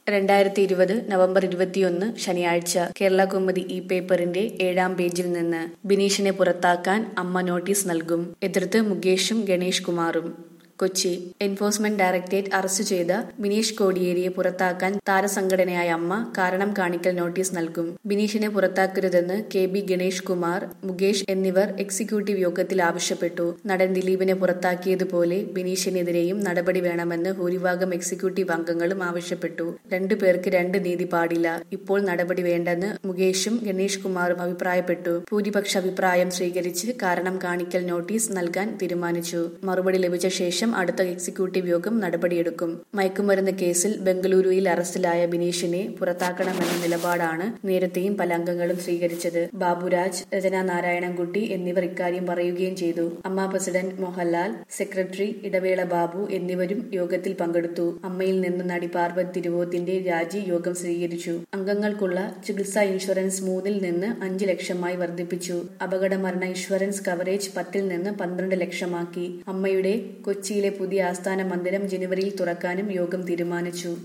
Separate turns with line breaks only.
രണ്ടായിരത്തി ഇരുപത് നവംബർ ഇരുപത്തിയൊന്ന് ശനിയാഴ്ച കേരള കൗമുദി ഇ പേപ്പറിന്റെ ഏഴാം പേജിൽ നിന്ന് ബിനീഷിനെ പുറത്താക്കാൻ അമ്മ നോട്ടീസ് നൽകും എതിർത്ത് മുകേഷും ഗണേഷ് കുമാറും കൊച്ചി എൻഫോഴ്സ്മെന്റ് ഡയറക്ടറേറ്റ് അറസ്റ്റ് ചെയ്ത ബിനീഷ് കോടിയേരിയെ പുറത്താക്കാൻ താരസംഘടനയായ അമ്മ കാരണം കാണിക്കൽ നോട്ടീസ് നൽകും ബിനീഷിനെ പുറത്താക്കരുതെന്ന് കെ ബി ഗണേഷ് കുമാർ മുകേഷ് എന്നിവർ എക്സിക്യൂട്ടീവ് യോഗത്തിൽ ആവശ്യപ്പെട്ടു നടൻ ദിലീപിനെ പുറത്താക്കിയതുപോലെ ബിനീഷിനെതിരെയും നടപടി വേണമെന്ന് ഭൂരിഭാഗം എക്സിക്യൂട്ടീവ് അംഗങ്ങളും ആവശ്യപ്പെട്ടു രണ്ടു പേർക്ക് രണ്ട് നീതി പാടില്ല ഇപ്പോൾ നടപടി വേണ്ടെന്ന് മുകേഷും ഗണേഷ് കുമാറും അഭിപ്രായപ്പെട്ടു ഭൂരിപക്ഷ അഭിപ്രായം സ്വീകരിച്ച് കാരണം കാണിക്കൽ നോട്ടീസ് നൽകാൻ തീരുമാനിച്ചു മറുപടി ലഭിച്ച ശേഷം അടുത്ത എക്സിക്യൂട്ടീവ് യോഗം നടപടിയെടുക്കും മയക്കുമരുന്ന് കേസിൽ ബംഗളൂരുവിൽ അറസ്റ്റിലായ ബിനീഷിനെ പുറത്താക്കണമെന്ന നിലപാടാണ് നേരത്തെയും പല അംഗങ്ങളും സ്വീകരിച്ചത് ബാബുരാജ് രചന നാരായണൻകുട്ടി എന്നിവർ ഇക്കാര്യം പറയുകയും ചെയ്തു അമ്മ പ്രസിഡന്റ് മോഹൻലാൽ സെക്രട്ടറി ഇടവേള ബാബു എന്നിവരും യോഗത്തിൽ പങ്കെടുത്തു അമ്മയിൽ നിന്ന് നടി പാർവതി തിരുവോത്തിന്റെ രാജി യോഗം സ്വീകരിച്ചു അംഗങ്ങൾക്കുള്ള ചികിത്സാ ഇൻഷുറൻസ് മൂന്നിൽ നിന്ന് അഞ്ച് ലക്ഷമായി വർദ്ധിപ്പിച്ചു അപകട മരണ ഇൻഷുറൻസ് കവറേജ് പത്തിൽ നിന്ന് പന്ത്രണ്ട് ലക്ഷമാക്കി അമ്മയുടെ കൊച്ചിയിലെ പുതിയ ആസ്ഥാന മന്ദിരം ജനുവരിയിൽ തുറക്കാനും യോഗം തീരുമാനിച്ചു